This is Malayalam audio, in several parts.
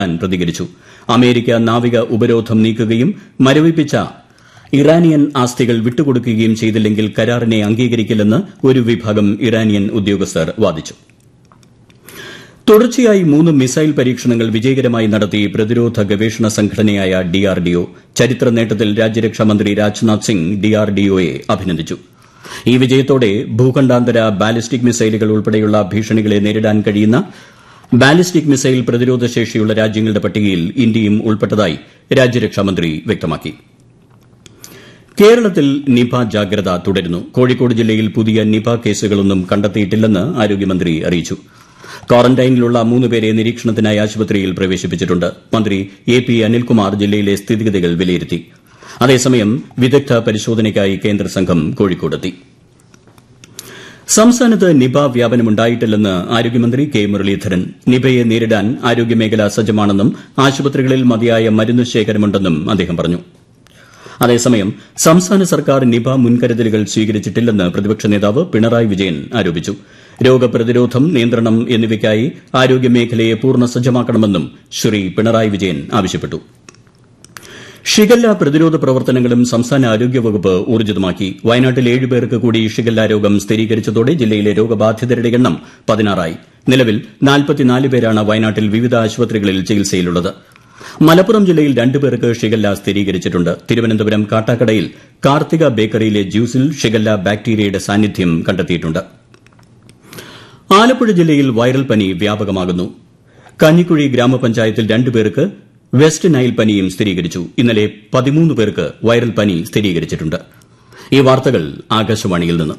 ഇറാൻ പ്രതികരിച്ചു അമേരിക്ക നാവിക ഉപരോധം നീക്കുകയും മരവിപ്പിച്ച ഇറാനിയൻ ആസ്തികൾ വിട്ടുകൊടുക്കുകയും ചെയ്തില്ലെങ്കിൽ കരാറിനെ അംഗീകരിക്കില്ലെന്ന് ഒരു വിഭാഗം ഇറാനിയൻ ഉദ്യോഗസ്ഥർ വാദിച്ചു തുടർച്ചയായി മൂന്ന് മിസൈൽ പരീക്ഷണങ്ങൾ വിജയകരമായി നടത്തി പ്രതിരോധ ഗവേഷണ സംഘടനയായ ഡിആർഡിഒ ചരിത്ര നേട്ടത്തിൽ രാജ്യരക്ഷാമന്ത്രി രാജ്നാഥ് സിംഗ് ഡിആർഡിഒയെ അഭിനന്ദിച്ചു ഈ വിജയത്തോടെ ഭൂഖണ്ഡാന്തര ബാലിസ്റ്റിക് മിസൈലുകൾ ഉൾപ്പെടെയുള്ള ഭീഷണികളെ നേരിടാൻ കഴിയുന്ന ബാലിസ്റ്റിക് മിസൈൽ പ്രതിരോധ ശേഷിയുള്ള രാജ്യങ്ങളുടെ പട്ടികയിൽ ഇന്ത്യയും ഉൾപ്പെട്ടതായി രാജ്യരക്ഷാമന്ത്രി വ്യക്തമാക്കി കേരളത്തിൽ നിപ ജാഗ്രത തുടരുന്നു കോഴിക്കോട് ജില്ലയിൽ പുതിയ നിപ കേസുകളൊന്നും കണ്ടെത്തിയിട്ടില്ലെന്ന് ആരോഗ്യമന്ത്രി അറിയിച്ചു ക്വാറന്റൈനിലുള്ള മൂന്ന് പേരെ നിരീക്ഷണത്തിനായി ആശുപത്രിയിൽ പ്രവേശിപ്പിച്ചിട്ടുണ്ട് മന്ത്രി എ പി അനിൽകുമാർ ജില്ലയിലെ സ്ഥിതിഗതികൾ വിലയിരുത്തി അതേസമയം വിദഗ്ധ പരിശോധനയ്ക്കായി കേന്ദ്ര സംഘം കോഴിക്കോടെത്തി സംസ്ഥാനത്ത് നിപ വ്യാപനമുണ്ടായിട്ടില്ലെന്ന് ആരോഗ്യമന്ത്രി കെ മുരളീധരൻ നിപയെ നേരിടാൻ ആരോഗ്യമേഖല സജ്ജമാണെന്നും ആശുപത്രികളിൽ മതിയായ മരുന്ന് ശേഖരമുണ്ടെന്നും അദ്ദേഹം പറഞ്ഞു അതേസമയം സംസ്ഥാന സർക്കാർ നിപ മുൻകരുതലുകൾ സ്വീകരിച്ചിട്ടില്ലെന്ന് പ്രതിപക്ഷ നേതാവ് പിണറായി വിജയൻ ആരോപിച്ചു രോഗപ്രതിരോധം നിയന്ത്രണം എന്നിവയ്ക്കായി ആരോഗ്യമേഖലയെ പൂർണ്ണ സജ്ജമാക്കണമെന്നും ശ്രീ പിണറായി വിജയൻ ആവശ്യപ്പെട്ടു ഷിഗല്ല പ്രതിരോധ പ്രവർത്തനങ്ങളും സംസ്ഥാന ആരോഗ്യവകുപ്പ് ഊർജിതമാക്കി വയനാട്ടിൽ ഏഴ് പേർക്ക് കൂടി ഷിഗല്ല രോഗം സ്ഥിരീകരിച്ചതോടെ ജില്ലയിലെ രോഗബാധിതരുടെ എണ്ണം പതിനാറായി നിലവിൽ നാൽപ്പത്തിനാല് പേരാണ് വയനാട്ടിൽ വിവിധ ആശുപത്രികളിൽ ചികിത്സയിലുള്ളത് മലപ്പുറം ജില്ലയിൽ രണ്ടു പേർക്ക് ഷിഗല്ല സ്ഥിരീകരിച്ചിട്ടുണ്ട് തിരുവനന്തപുരം കാട്ടാക്കടയിൽ കാർത്തിക ബേക്കറിയിലെ ജ്യൂസിൽ ഷിഗല്ല ബാക്ടീരിയയുടെ സാന്നിധ്യം കണ്ടെത്തിയിട്ടുണ്ട് ആലപ്പുഴ ജില്ലയിൽ വൈറൽ പനി വ്യാപകമാകുന്നു കഞ്ഞിക്കുഴി ഗ്രാമപഞ്ചായത്തിൽ രണ്ടുപേർക്ക് വെസ്റ്റ് നൈൽ പനിയും സ്ഥിരീകരിച്ചു ഇന്നലെ പതിമൂന്ന് പേർക്ക് വൈറൽ പനി സ്ഥിരീകരിച്ചിട്ടുണ്ട് ഈ വാർത്തകൾ ആകാശവാണിയിൽ നിന്ന്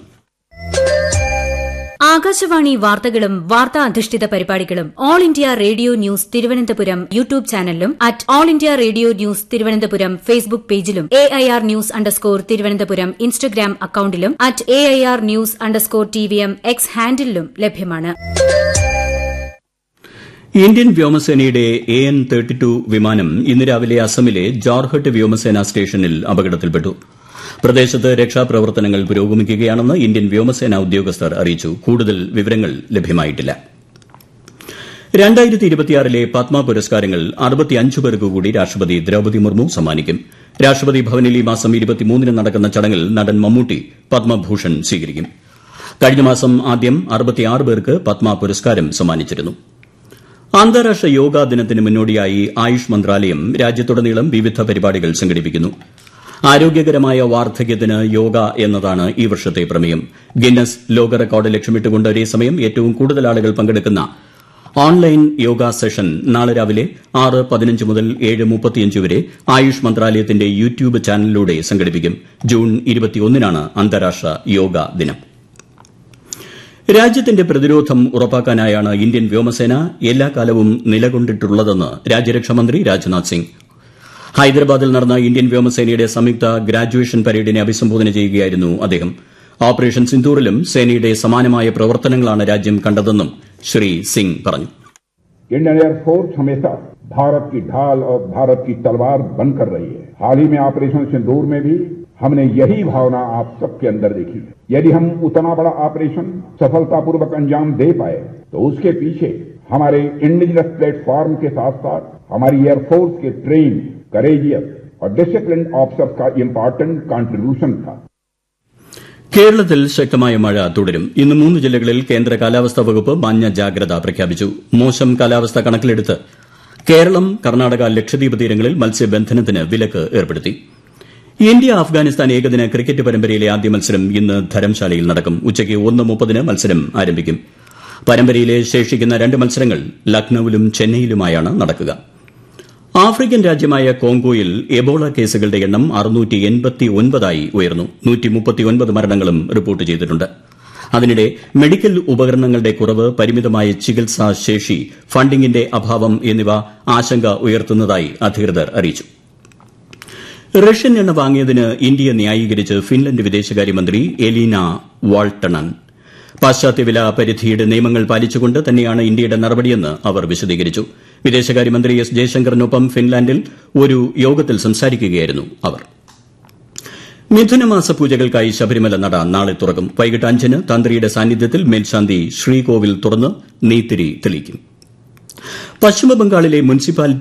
ആകാശവാണി വാർത്തകളും വാർത്താ അധിഷ്ഠിത പരിപാടികളും All India Radio News Thiruvananthapuram YouTube ചാനലിലും at All India Radio News Thiruvananthapuram Facebook പേജിലും A I R news underscore Thiruvananthapuram Instagram അക്കൌണ്ടിലും at A I R news underscore T V M X ഹാൻഡിലും ലഭ്യമാണ് ഇന്ത്യൻ വ്യോമസേനയുടെ എ എൻ തേർട്ടി ടു വിമാനം ഇന്ന് രാവിലെ അസമിലെ ജോർഹട്ട് വ്യോമസേനാ സ്റ്റേഷനിൽ അപകടത്തിൽപ്പെട്ടു പ്രദേശത്ത് രക്ഷാപ്രവർത്തനങ്ങൾ പുരോഗമിക്കുകയാണെന്ന് ഇന്ത്യൻ വ്യോമസേന ഉദ്യോഗസ്ഥർ അറിയിച്ചു കൂടുതൽ വിവരങ്ങൾ ലഭ്യമായിട്ടില്ല ലെ പത്മ പുരസ്കാരങ്ങൾ അറുപത്തിയഞ്ച് പേർക്ക് കൂടി രാഷ്ട്രപതി ദ്രൌപതി മുർമു സമ്മാനിക്കും രാഷ്ട്രപതി ഭവനിൽ ഈ മാസം ഇരുപത്തിമൂന്നിന് നടക്കുന്ന ചടങ്ങിൽ നടൻ മമ്മൂട്ടി പത്മഭൂഷൺ സ്വീകരിക്കും കഴിഞ്ഞ മാസം ആദ്യം അറുപത്തിയാറ് പേർക്ക് പത്മ പുരസ്കാരം സമ്മാനിച്ചിരുന്നു അന്താരാഷ്ട്ര യോഗാ ദിനത്തിന് മുന്നോടിയായി ആയുഷ് മന്ത്രാലയം രാജ്യത്തുടനീളം വിവിധ പരിപാടികൾ സംഘടിപ്പിക്കുന്നു ആരോഗ്യകരമായ വാർദ്ധക്യത്തിന് യോഗ എന്നതാണ് ഈ വർഷത്തെ പ്രമേയം ഗിന്നസ് ലോക റെക്കോർഡ് ലക്ഷ്യമിട്ടുകൊണ്ട് ഒരേസമയം ഏറ്റവും കൂടുതൽ ആളുകൾ പങ്കെടുക്കുന്ന ഓൺലൈൻ യോഗ സെഷൻ നാളെ രാവിലെ ആറ് പതിനഞ്ച് മുതൽ ഏഴ് മുപ്പത്തിയഞ്ച് വരെ ആയുഷ് മന്ത്രാലയത്തിന്റെ യൂട്യൂബ് ചാനലിലൂടെ സംഘടിപ്പിക്കും ജൂൺ ഇരുപത്തിയൊന്നിനാണ് അന്താരാഷ്ട്ര യോഗ ദിനം രാജ്യത്തിന്റെ പ്രതിരോധം ഉറപ്പാക്കാനായാണ് ഇന്ത്യൻ വ്യോമസേന എല്ലാ കാലവും നിലകൊണ്ടിട്ടുള്ളതെന്ന് രാജ്യരക്ഷാമന്ത്രി രാജ്നാഥ് സിംഗ് ഹൈദരാബാദിൽ നടന്ന ഇന്ത്യൻ വ്യോമസേനയുടെ സംയുക്ത ഗ്രാജുവേഷൻ പരേഡിനെ അഭിസംബോധന ചെയ്യുകയായിരുന്നു അദ്ദേഹം ഓപ്പറേഷൻ സിന്ദൂറിലും സേനയുടെ സമാനമായ പ്രവർത്തനങ്ങളാണ് രാജ്യം കണ്ടതെന്നും ശ്രീ സിംഗ് പറഞ്ഞു इंडियन एयरफोर्स हमेशा भारत की ढाल और भारत की तलवार बनकर रही है हाल ही में ऑपरेशन सिंदूर में भी हमने यही भावना आप सबके अंदर देखी यदि हम उतना बड़ा ऑपरेशन सफलतापूर्वक अंजाम दे पाए तो उसके पीछे हमारे इंडिजिनस प्लेटफॉर्म के साथ साथ हमारी एयरफोर्स के ट्रेन करेजियस और डिसिप्लिन ऑफिसर्स का इम्पोर्टेंट कंट्रीब्यूशन था കേരളത്തിൽ ശക്തമായ മഴ തുടരും ഇന്ന് മൂന്ന് ജില്ലകളിൽ കേന്ദ്ര കാലാവസ്ഥാ വകുപ്പ് മഞ്ഞ ജാഗ്രത പ്രഖ്യാപിച്ചു മോശം കാലാവസ്ഥ കണക്കിലെടുത്ത് കേരളം കർണാടക ലക്ഷദ്വീപ് തീരങ്ങളിൽ മത്സ്യബന്ധനത്തിന് വിലക്ക് ഏർപ്പെടുത്തി ഇന്ത്യ അഫ്ഗാനിസ്ഥാൻ ഏകദിന ക്രിക്കറ്റ് പരമ്പരയിലെ ആദ്യ മത്സരം ഇന്ന് ധരംശാലയിൽ നടക്കും ഉച്ചയ്ക്ക് ഒന്ന് മുപ്പതിന് മത്സരം ആരംഭിക്കും പരമ്പരയിലെ ശേഷിക്കുന്ന രണ്ട് മത്സരങ്ങൾ ലക്നൌവിലും ചെന്നൈയിലുമായാണ് നടക്കുക ആഫ്രിക്കൻ രാജ്യമായ കോങ്കോയിൽ എബോള കേസുകളുടെ എണ്ണം ആയി ഉയർന്നു മരണങ്ങളും റിപ്പോർട്ട് ചെയ്തിട്ടുണ്ട് അതിനിടെ മെഡിക്കൽ ഉപകരണങ്ങളുടെ കുറവ് പരിമിതമായ ചികിത്സാ ശേഷി ഫണ്ടിംഗിന്റെ അഭാവം എന്നിവ ആശങ്ക ഉയർത്തുന്നതായി അധികൃതർ അറിയിച്ചു റഷ്യൻ എണ്ണ വാങ്ങിയതിന് ഇന്ത്യ ന്യായീകരിച്ച് ഫിൻലൻഡ് വിദേശകാര്യമന്ത്രി എലീന വാൾട്ടണൻ പാശ്ചാത്യ വില പരിധിയുടെ നിയമങ്ങൾ പാലിച്ചുകൊണ്ട് തന്നെയാണ് ഇന്ത്യയുടെ നടപടിയെന്ന് അവർ വിശദീകരിച്ചു വിദേശകാര്യമന്ത്രി എസ് ജയശങ്കറിനൊപ്പം ഫിൻലാൻഡിൽ ഒരു യോഗത്തിൽ സംസാരിക്കുകയായിരുന്നു അവർ മിഥുനമാസ പൂജകൾക്കായി ശബരിമല നട നാളെ തുറക്കും വൈകിട്ട് അഞ്ചിന് തന്ത്രിയുടെ സാന്നിധ്യത്തിൽ മേൽശാന്തി ശ്രീകോവിൽ തുറന്ന് നെയ്ത്തിരി തെളിയിക്കും പശ്ചിമബംഗാളിലെ മുനിസിപ്പാലിറ്റി